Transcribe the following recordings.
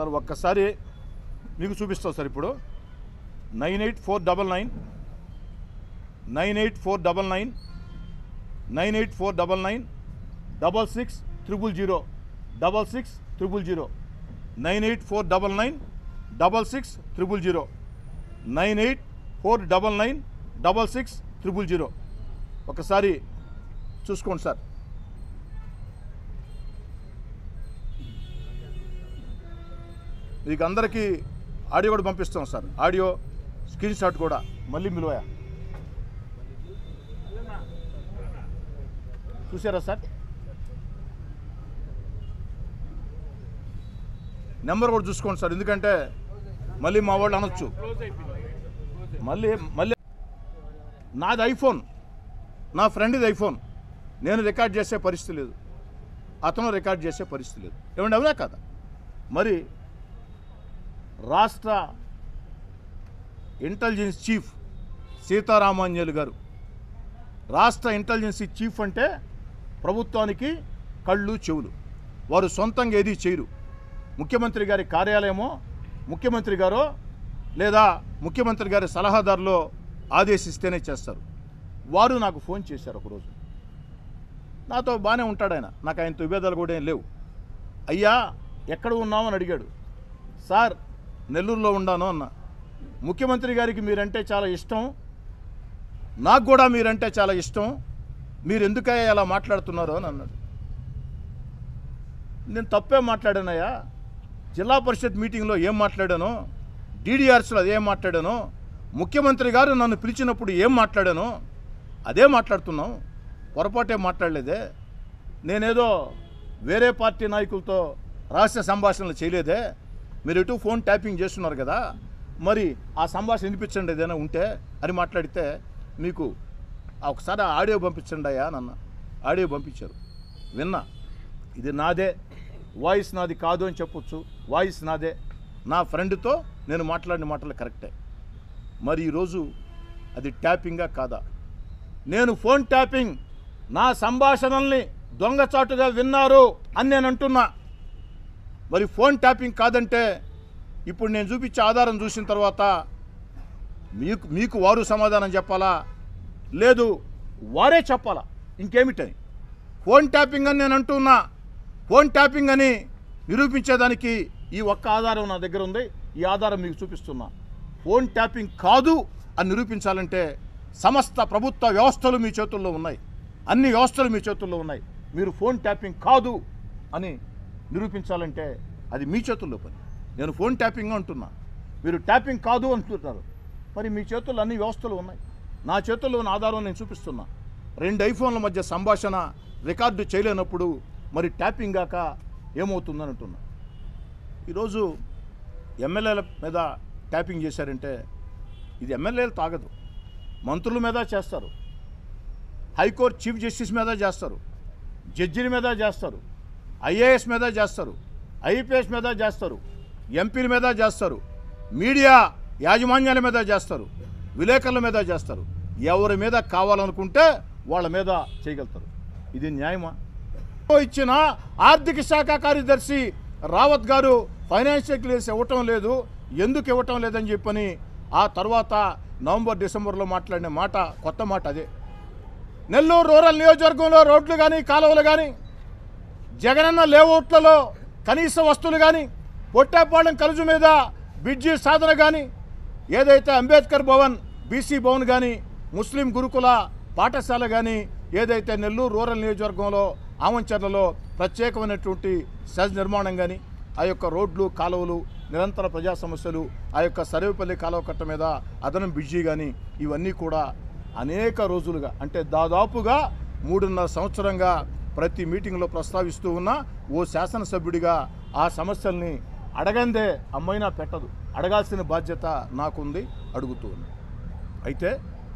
Sir ఒక్కసారి మీకు చూపిస్తాం సార్ ఇప్పుడు nine eight four double nine nine eight four double nine nine eight four double nine double six triple zero double six triple zero nine eight four double nine double six triple zero nine eight four double nine double six triple zero ఒకసారి చూసుకోండి sir మీకు అందరికీ audio కూడా పంపిస్తాం sir audio screen shot కూడా మళ్ళీ మిలువయా చూసారా sir number కూడా చూసుకోండి సార్ ఎందుకంటే మళ్ళీ మా వాళ్ళు అనొచ్చు మళ్ళీ మళ్ళీ నాది ఐఫోన్ నా ఫ్రెండ్ది ఐఫోన్ నేను రికార్డ్ చేసే పరిస్థితి లేదు అతను రికార్డ్ చేసే పరిస్థితి లేదు ఏమండి అవునా కదా మరి రాష్ట్ర ఇంటెలిజెన్స్ చీఫ్ సీతారామాంజలి గారు రాష్ట్ర ఇంటెలిజెన్స్ చీఫ్ అంటే ప్రభుత్వానికి కళ్ళు చెవులు వారు సొంతంగా ఏది చేయరు ముఖ్యమంత్రి గారి కార్యాలయమో ముఖ్యమంత్రి గారో లేదా ముఖ్యమంత్రి గారి సలహాదారులో ఆదేశిస్తేనే చేస్తారు వారు నాకు ఫోన్ చేశారు ఒకరోజు నాతో బాగానే ఉంటాడు ఆయన నాకు ఆయనతో విభేదాలు కూడా ఏం లేవు అయ్యా ఎక్కడ ఉన్నామని అడిగాడు సార్ నెల్లూరులో ఉన్నాను అన్న ముఖ్యమంత్రి గారికి మీరంటే చాలా ఇష్టం నాకు కూడా మీరంటే చాలా ఇష్టం మీరు ఎందుకయ్యా అలా మాట్లాడుతున్నారు అని అన్నాడు నేను తప్పే మాట్లాడానయ్యా జిల్లా పరిషత్ మీటింగ్లో ఏం మాట్లాడానో డీడీఆర్స్లో అదేం మాట్లాడానో ముఖ్యమంత్రి గారు నన్ను పిలిచినప్పుడు ఏం మాట్లాడానో అదే మాట్లాడుతున్నాం పొరపాటే మాట్లాడలేదే నేనేదో వేరే పార్టీ నాయకులతో రహస్య సంభాషణలు చేయలేదే మీరు ఎటు ఫోన్ ట్యాపింగ్ చేస్తున్నారు కదా మరి ఆ సంభాషణ వినిపించండి ఏదైనా ఉంటే అని మాట్లాడితే మీకు ఆ ఒకసారి ఆ ఆడియో పంపించండి అయ్యా నన్న ఆడియో పంపించారు విన్నా ఇది నాదే వాయిస్ నాది కాదు అని చెప్పొచ్చు వాయిస్ నాదే నా ఫ్రెండ్తో నేను మాట్లాడిన మాటలు కరెక్టే మరి ఈరోజు అది ట్యాపింగా కాదా నేను ఫోన్ ట్యాపింగ్ నా సంభాషణల్ని దొంగచాటుగా విన్నారు అని నేను అంటున్నా మరి ఫోన్ ట్యాపింగ్ కాదంటే ఇప్పుడు నేను చూపించే ఆధారం చూసిన తర్వాత మీకు మీకు వారు సమాధానం చెప్పాలా లేదు వారే చెప్పాలా ఇంకేమిటని ఫోన్ ట్యాపింగ్ అని నేను అంటున్నా ఫోన్ ట్యాపింగ్ అని నిరూపించేదానికి ఈ ఒక్క ఆధారం నా దగ్గర ఉంది ఈ ఆధారం మీకు చూపిస్తున్నా ఫోన్ ట్యాపింగ్ కాదు అని నిరూపించాలంటే సమస్త ప్రభుత్వ వ్యవస్థలు మీ చేతుల్లో ఉన్నాయి అన్ని వ్యవస్థలు మీ చేతుల్లో ఉన్నాయి మీరు ఫోన్ ట్యాపింగ్ కాదు అని నిరూపించాలంటే అది మీ చేతుల్లో పని నేను ఫోన్ ట్యాపింగ్ అంటున్నా మీరు ట్యాపింగ్ కాదు అంటున్నారు మరి మీ చేతుల్లో అన్ని వ్యవస్థలు ఉన్నాయి నా చేతుల్లో ఉన్న ఆధారం నేను చూపిస్తున్నా రెండు ఐఫోన్ల మధ్య సంభాషణ రికార్డు చేయలేనప్పుడు మరి ట్యాపింగ్ గాక ఏమవుతుందని అంటున్నా ఈరోజు ఎమ్మెల్యేల మీద ట్యాపింగ్ చేశారంటే ఇది ఎమ్మెల్యేలు తాగదు మంత్రుల మీద చేస్తారు హైకోర్టు చీఫ్ జస్టిస్ మీద చేస్తారు జడ్జిల మీద చేస్తారు ఐఏఎస్ మీద చేస్తారు ఐపీఎస్ మీద చేస్తారు ఎంపీల మీద చేస్తారు మీడియా యాజమాన్యాల మీద చేస్తారు విలేకరుల మీద చేస్తారు ఎవరి మీద కావాలనుకుంటే వాళ్ళ మీద చేయగలుగుతారు ఇది న్యాయమా ఇచ్చిన ఆర్థిక శాఖ కార్యదర్శి రావత్ గారు ఫైనాన్షియల్ క్లియర్స్ ఇవ్వటం లేదు ఎందుకు ఇవ్వటం లేదని చెప్పని ఆ తర్వాత నవంబర్ డిసెంబర్లో మాట్లాడిన మాట కొత్త మాట అదే నెల్లూరు రూరల్ నియోజకవర్గంలో రోడ్లు కానీ కాలువలు కానీ జగనన్న లేఅవుట్లలో కనీస వస్తువులు కానీ పొట్టాపాలెం కలుజు మీద బ్రిడ్జి సాధన కానీ ఏదైతే అంబేద్కర్ భవన్ బీసీ భవన్ కానీ ముస్లిం గురుకుల పాఠశాల కానీ ఏదైతే నెల్లూరు రూరల్ నియోజకవర్గంలో ఆమంచర్లలో ప్రత్యేకమైనటువంటి సహజ నిర్మాణం కానీ ఆ యొక్క రోడ్లు కాలువలు నిరంతర ప్రజా సమస్యలు ఆ యొక్క సర్వేపల్లి కాలువ కట్ట మీద అదనం బ్రిడ్జి కానీ ఇవన్నీ కూడా అనేక రోజులుగా అంటే దాదాపుగా మూడున్నర సంవత్సరంగా ప్రతి మీటింగ్లో ప్రస్తావిస్తూ ఉన్న ఓ శాసనసభ్యుడిగా ఆ సమస్యల్ని అడగందే అమ్మైనా పెట్టదు అడగాల్సిన బాధ్యత నాకుంది అడుగుతూ ఉంది అయితే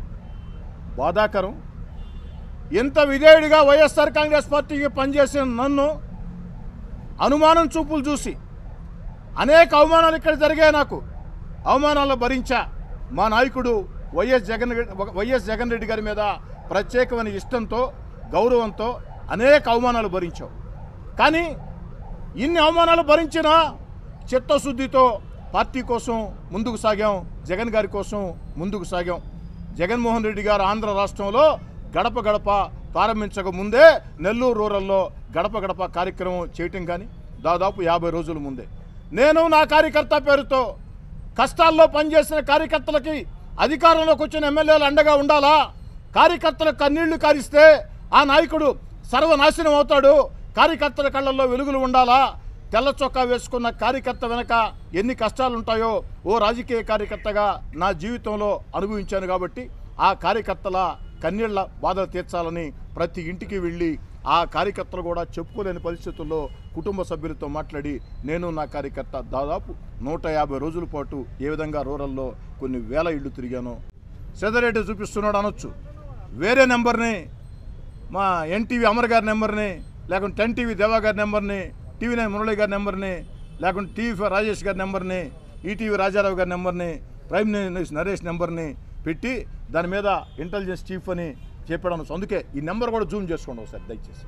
బాధాకరం ఎంత విధేయుడిగా వైఎస్ఆర్ కాంగ్రెస్ పార్టీకి పనిచేసిన నన్ను అనుమానం చూపులు చూసి అనేక అవమానాలు ఇక్కడ జరిగాయి నాకు అవమానాలు భరించా మా నాయకుడు వైఎస్ జగన్ రెడ్డి వైఎస్ జగన్ రెడ్డి గారి మీద ప్రత్యేకమైన ఇష్టంతో గౌరవంతో అనేక అవమానాలు భరించావు కానీ ఇన్ని అవమానాలు భరించినా చిత్తశుద్ధితో పార్టీ కోసం ముందుకు సాగాం జగన్ గారి కోసం ముందుకు సాగాం జగన్మోహన్ రెడ్డి గారు ఆంధ్ర రాష్ట్రంలో గడప గడప ప్రారంభించక ముందే నెల్లూరు రూరల్లో గడప గడప కార్యక్రమం చేయటం కానీ దాదాపు యాభై రోజుల ముందే నేను నా కార్యకర్త పేరుతో కష్టాల్లో పనిచేసిన కార్యకర్తలకి అధికారంలోకి వచ్చిన ఎమ్మెల్యేలు అండగా ఉండాలా కార్యకర్తలకు కన్నీళ్లు కారిస్తే ఆ నాయకుడు సర్వనాశనం అవుతాడు కార్యకర్తల కళ్ళల్లో వెలుగులు ఉండాలా తెల్ల చొక్కా వేసుకున్న కార్యకర్త వెనక ఎన్ని కష్టాలు ఉంటాయో ఓ రాజకీయ కార్యకర్తగా నా జీవితంలో అనుభవించాను కాబట్టి ఆ కార్యకర్తల కన్నీళ్ల బాధలు తీర్చాలని ప్రతి ఇంటికి వెళ్ళి ఆ కార్యకర్తలు కూడా చెప్పుకోలేని పరిస్థితుల్లో కుటుంబ సభ్యులతో మాట్లాడి నేను నా కార్యకర్త దాదాపు నూట యాభై రోజుల పాటు ఏ విధంగా రూరల్లో కొన్ని వేల ఇళ్ళు తిరిగానో సెదరేటి చూపిస్తున్నాడు అనొచ్చు వేరే నెంబర్ని మా ఎన్టీవీ అమర్ గారి నెంబర్ని లేకుంటే టెన్ టీవీ దేవా గారి నెంబర్ని టీవీ నైన్ మురళి గారి నెంబర్ని లేకుంటే టీవీ ఫైవ్ రాజేష్ గారి నెంబర్ని ఈటీవీ రాజారావు గారి నెంబర్ని ప్రైమ్ న్యూస్ నరేష్ నెంబర్ని పెట్టి దాని మీద ఇంటెలిజెన్స్ చీఫ్ అని చెప్పడం అందుకే ఈ నెంబర్ కూడా జూమ్ చేసుకోండి ఒకసారి దయచేసి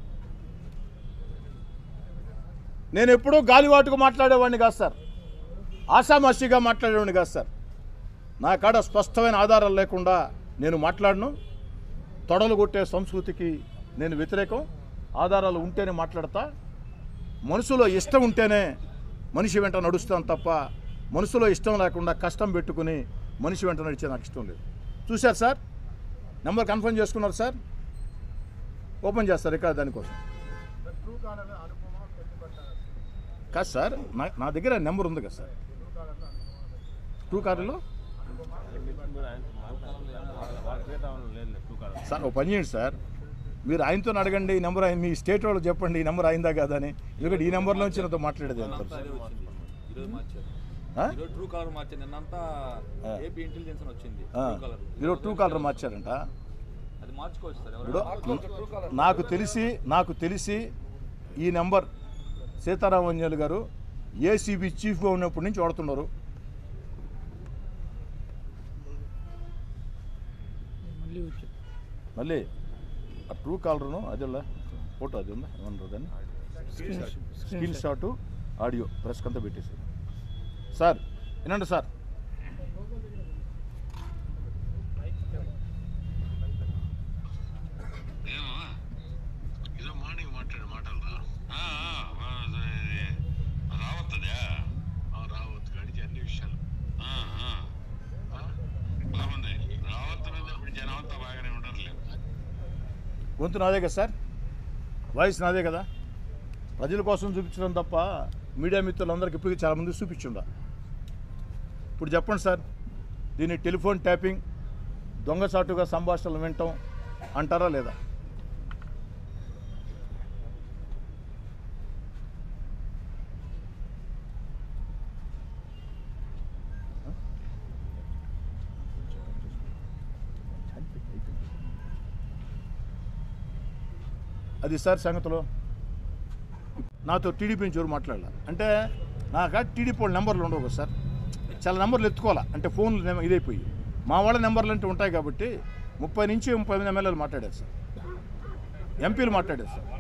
నేను ఎప్పుడూ గాలివాటుకు మాట్లాడేవాడిని కాదు సార్ ఆషామాషిగా మాట్లాడేవాడిని కాదు సార్ నా కాడ స్పష్టమైన ఆధారాలు లేకుండా నేను మాట్లాడను తొడలు కొట్టే సంస్కృతికి నేను వ్యతిరేకం ఆధారాలు ఉంటేనే మాట్లాడతా మనసులో ఇష్టం ఉంటేనే మనిషి వెంట నడుస్తాను తప్ప మనసులో ఇష్టం లేకుండా కష్టం పెట్టుకుని మనిషి వెంట నడిచే నాకు ఇష్టం లేదు చూశారు సార్ నెంబర్ కన్ఫర్మ్ చేసుకున్నారు సార్ ఓపెన్ చేస్తారు ఇక్కడ దానికోసం కాదు సార్ నా నా దగ్గర నెంబర్ ఉంది కదా సార్ ట్రూ కార్డులో సార్ ఓ పని చేయండి సార్ మీరు ఆయనతో అడగండి ఈ నెంబర్ ఆయన మీ స్టేట్ వాళ్ళు చెప్పండి ఈ నెంబర్ అయిందా కాదా అని ఎందుకంటే ఈ నెంబర్లో నుంచి నాతో మాట్లాడేది ఎంత నిన్నంతా అదే వచ్చింది ఈరోజు మార్చారు ఆ? ఈరోజు ట్రూ కలర్ మార్చారు నిన్నంతా ఆ. ఏపీ ఇంటెలిజెన్స్ అని వచ్చింది ఆ, ట్రూ కలర్ ఈరోజు ట్రూ కాలర్ మార్చారంట అది మార్చుకోవచ్చు సార్ ఇప్పుడు ఎవరు నాకు తెలిసి నాకు తెలిసి ఈ నెంబర్ సీతారామంజల్ గారు ఏసీబీ చీఫ్గా ఉన్నప్పటి నుంచి వాడుతున్నారు మళ్ళీ వచ్చి మళ్ళీ ఆ ట్రూ కాలర్ను అది ఉందా? ఫోటో అది ఉందా ఏమన్నారు దాన్ని screen screen shot audio press అంతా పెట్టేసి సార్ వినండి సార్ ఏమో ఇదో మార్నింగ్ మాట్లాడే మాటలు రావద్దదా రావద్దు కానీ అన్ని విషయాలు బాగుంది రావద్దు మీద ఇప్పుడు జనం అంతా బాగానే ఉండరులే గొంతు నాదే కదా సార్ వాయిస్ నాదే కదా ప్రజల కోసం చూపించడం తప్ప మీడియా మిత్రులందరికీ ఇప్పటికీ చాలామంది చూపించుండా ఇప్పుడు చెప్పండి సార్ దీన్ని టెలిఫోన్ ట్యాపింగ్ దొంగసాటుగా సంభాషణలు వినటం అంటారా లేదా అది సార్ సంగతిలో నాతో టీడీపీ నుంచి ఎవరు మాట్లాడాల అంటే నాకు టీడీపీ వాళ్ళ నెంబర్లు ఉండవు కదా సార్ చాలా నెంబర్లు ఎత్తుకోవాలా అంటే ఫోన్లు నెం- ఇదైపోయి మా వాళ్ళ నెంబర్లు అంటే ఉంటాయి కాబట్టి ముప్పై నుంచి ముప్పై మంది ఎమ్మెల్యేలు మాట్లాడారు సార్ ఎంపీలు మాట్లాడారు సార్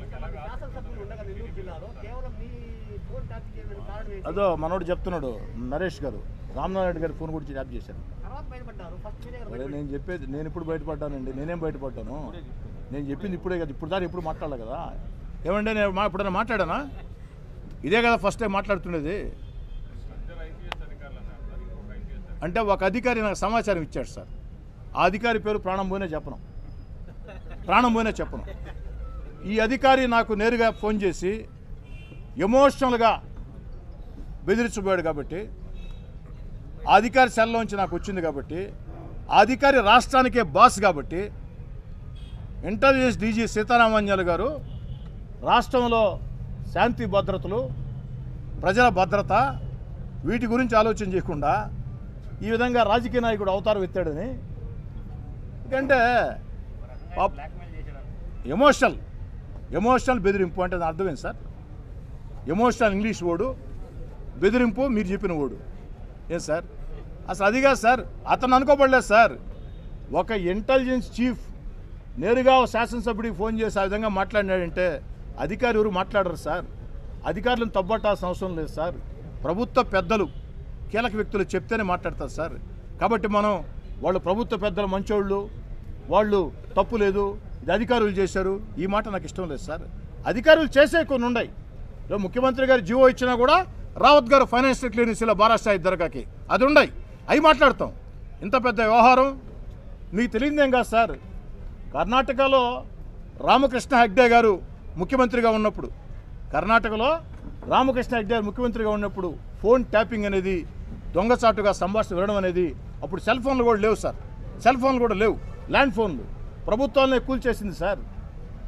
అదో మనోడు చెప్తున్నాడు నరేష్ గారు రామ్నారాయణ గారి ఫోన్ కూడా ట్యాప్ చేశారు అదే నేను చెప్పేది నేను ఇప్పుడు బయటపడ్డానండి నేనేం బయటపడ్డాను నేను చెప్పింది ఇప్పుడే కదా ఇప్పుడు దాకా ఇప్పుడు మాట్లాడాలి కదా ఏమంటే నేను మా ఇప్పుడైనా మాట్లాడానా ఇదే కదా ఫస్ట్ టైం మాట్లాడుతున్నది అంటే ఒక అధికారి నాకు సమాచారం ఇచ్చాడు సార్ ఆ అధికారి పేరు ప్రాణం పోయినా చెప్పను ప్రాణం పోయినా చెప్పను ఈ అధికారి నాకు నేరుగా ఫోన్ చేసి ఎమోషనల్గా బెదిరించబోయాడు కాబట్టి ఆ అధికారి సెల్లోంచి నాకు వచ్చింది కాబట్టి ఆ అధికారి రాష్ట్రానికే బాస్ కాబట్టి ఇంటెలిజెన్స్ డీజీ సీతారామాంజల్ గారు రాష్ట్రంలో శాంతి భద్రతలు ప్రజల భద్రత వీటి గురించి ఆలోచన చేయకుండా ఈ విధంగా రాజకీయ నాయకుడు అవతారం ఎత్తాడని ఎందుకంటే పాప ఎమోషనల్ ఎమోషనల్ బెదిరింపు అంటే దాని అర్థమైంది సార్ ఎమోషనల్ ఇంగ్లీష్ వర్డు బెదిరింపు మీరు చెప్పిన వర్డు ఏం సార్ అసలు అది కాదు సార్ అతను అనుకోబడలేదు సార్ ఒక ఇంటెలిజెన్స్ చీఫ్ నేరుగా ఓ శాసనసభ్యుడికి ఫోన్ చేసి ఆ విధంగా మాట్లాడినాడంటే అధికారి ఎవరు మాట్లాడరు సార్ అధికారులను తప్పట్టాల్సిన అవసరం లేదు సార్ ప్రభుత్వ పెద్దలు కీలక వ్యక్తులు చెప్తేనే మాట్లాడతారు సార్ కాబట్టి మనం వాళ్ళు ప్రభుత్వ పెద్దలు మంచోళ్ళు వాళ్ళు తప్పు లేదు ఇది అధికారులు చేశారు ఈ మాట నాకు ఇష్టం లేదు సార్ అధికారులు చేసే కొన్ని ఉన్నాయి ఇప్పుడు ముఖ్యమంత్రి గారు జీవో ఇచ్చినా కూడా రావత్ గారు ఫైనాన్షియల్ క్లియరెన్స్ ఇలా బారాస్థాయి దరగాకి అది ఉన్నాయి అవి మాట్లాడతాం ఇంత పెద్ద వ్యవహారం మీకు తెలియదేం కాదు సార్ కర్ణాటకలో రామకృష్ణ హెగ్డే గారు ముఖ్యమంత్రిగా ఉన్నప్పుడు కర్ణాటకలో రామకృష్ణ హెగ్డే గారు ముఖ్యమంత్రిగా ఉన్నప్పుడు ఫోన్ ట్యాపింగ్ అనేది దొంగచాటుగా సంభాషణ వినడం అనేది అప్పుడు సెల్ ఫోన్లు కూడా లేవు సార్ సెల్ ఫోన్లు కూడా లేవు ల్యాండ్ ఫోన్లు ప్రభుత్వాలనే కూల్చేసింది సార్